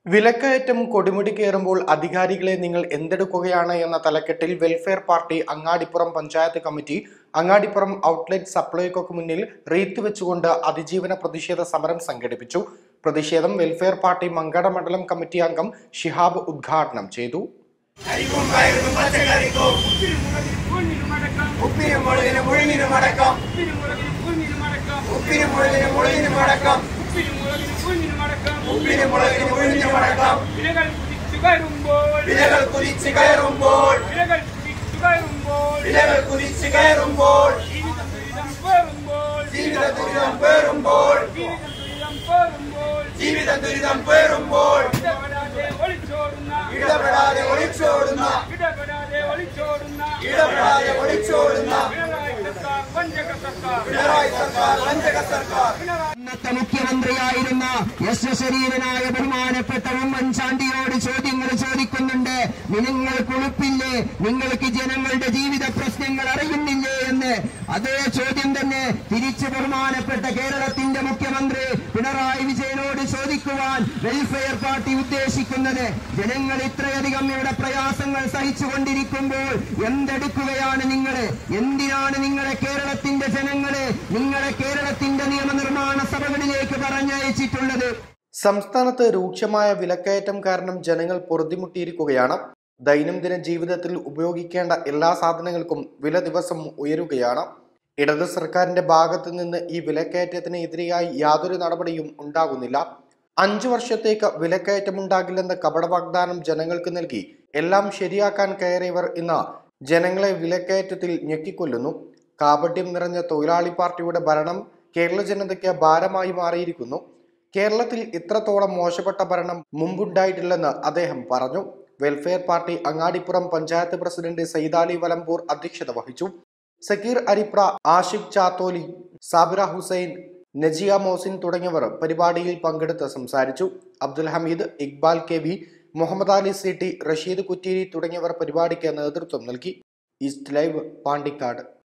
വിലക്കയറ്റം കൊടുമുടി കയറുമ്പോൾ അധികാരികളെ നിങ്ങൾ എന്തെടുക്കുകയാണ് എന്ന തലക്കെട്ടിൽ welfare party Angadippuram panchayat committee Angadippuram outlet സപ്ലൈകോക്ക് മുന്നിൽ റീത്ത് വെച്ചുകൊണ്ട് അതിജീവന പ്രതിഷേധ സമരം സംഘടിപ്പിച്ചു പ്രതിഷേധം വെൽഫെയർ പാർട്ടി മങ്കട മണ്ഡലം കമ്മിറ്റി അംഗം ഷിഹാബ് ഉദ്ഘാടനം ചെയ്തു അരിക്കും പയറിനും പച്ചക്കറിക്കും ഉപ്പിനും മുളകിനും മുഴുകിനും അടക്കം ഉപ്പിനും മുളകിനും മുഴുകിനും അടക്കം ഉപ്പിനും മുളകിനും മുഴുകിനും അടക്കം വിലകൾ കുതിച്ചു കയറുമ്പോൾ വിലകൾ കുതിച്ച് കയറുമ്പോൾ വിലകൾ കുതിച്ചു കയറുമ്പോൾ വിലകൾ കുതിച്ച് കയറുമ്പോൾ ജീവിത ദുരിതം പേറുമ്പോൾ ജീവിത ദുരിതം പേറുമ്പോൾ ജീവിത ദുരിതം ജീവിത ദുരിതം പേറുമ്പോൾ പേറുമ്പോൾ ഇടപെടാതെ ഒളിച്ചോടുന്ന ഇടപെടാതെ ഒളിച്ചോടുന്ന ഇടപെടാതെ ഒളിച്ചോടുന്ന ഇടപെടാതെ ഒളിച്ചോടുന്ന പിണറായി സർക്കാർ വഞ്ചക സർക്കാർ പിണറായി സർക്കാർ വഞ്ചക സർക്കാർ അന്നത്തെ മുഖ്യമന്ത്രിയായിരുന്ന യശശരീരനായ ബഹുമാനപ്പെട്ട ഉമ്മൻചാണ്ടിയോട് ചോദ്യങ്ങൾ ചോദിക്കുന്നുണ്ട് നിങ്ങൾ കുളിപ്പില്ലേ നിങ്ങൾക്ക് ജനങ്ങളുടെ ജീവിത പ്രശ്നങ്ങൾ അറിയുന്നില്ലേ എന്ന് അതേ ചോദ്യം തന്നെ തിരിച്ചു ബഹുമാനപ്പെട്ട കേരളത്തിന്റെ മുഖ്യമന്ത്രി പിണറായി വിജയനോട് ചോദിക്കുവാൻ വെൽഫെയർ പാർട്ടി ഉദ്ദേശിക്കുന്നത് ജനങ്ങൾ ഇത്രയധികം ഇവിടെ പ്രയാസങ്ങൾ സഹിച്ചുകൊണ്ടിരിക്കുമ്പോൾ എന്തെടുക്കുകയാണ് നിങ്ങൾ എന്തിനാണ് നിങ്ങളെ കേരളത്തിന്റെ ജനങ്ങളെ നിങ്ങളെ കേരളത്തിന്റെ നിയമനിർമ്മാണ സഭകളിലേക്ക് പറഞ്ഞയച്ചിട്ടുള്ളത് സംസ്ഥാനത്ത് രൂക്ഷമായ വിലക്കയറ്റം കാരണം ജനങ്ങൾ പൊറുതിമുട്ടിയിരിക്കുകയാണ് ദൈനംദിന ജീവിതത്തിൽ ഉപയോഗിക്കേണ്ട എല്ലാ സാധനങ്ങൾക്കും വില ദിവസം ഉയരുകയാണ് ഇടത് സർക്കാരിന്റെ ഭാഗത്ത് നിന്ന് ഈ വിലക്കയറ്റത്തിന് എതിരെയായി യാതൊരു നടപടിയും ഉണ്ടാകുന്നില്ല അഞ്ചു വർഷത്തേക്ക് വിലക്കയറ്റമുണ്ടാകില്ലെന്ന കപട വാഗ്ദാനം ജനങ്ങൾക്ക് നൽകി എല്ലാം ശരിയാക്കാൻ കയറിയവർ ഇന്ന് ജനങ്ങളെ വിലക്കയറ്റത്തിൽ ഞെക്കിക്കൊല്ലുന്നു കാപട്യം നിറഞ്ഞ തൊഴിലാളി പാർട്ടിയുടെ ഭരണം കേരള ജനതയ്ക്ക് ഭാരമായി മാറിയിരിക്കുന്നു കേരളത്തിൽ ഇത്രത്തോളം മോശപ്പെട്ട ഭരണം മുമ്പുണ്ടായിട്ടില്ലെന്ന് അദ്ദേഹം പറഞ്ഞു welfare party Angadippuram panchayat president Saidali Valambur അധ്യക്ഷത വഹിച്ചു സക്കീർ അരിപ്ര ആഷിഖ് ചാത്തോലി സാബിറ ഹുസൈൻ നജിയ മോസിൻ തുടങ്ങിയവർ പരിപാടിയിൽ പങ്കെടുത്ത് സംസാരിച്ചു Abdul Hameed Iqbal K V Muhammad Ali C T Rasheed Kutteeri തുടങ്ങിയവർ പരിപാടിക്ക് നേതൃത്വം നൽകി ഈസ്റ്റ് ലൈവ് പാണ്ടിക്കാട്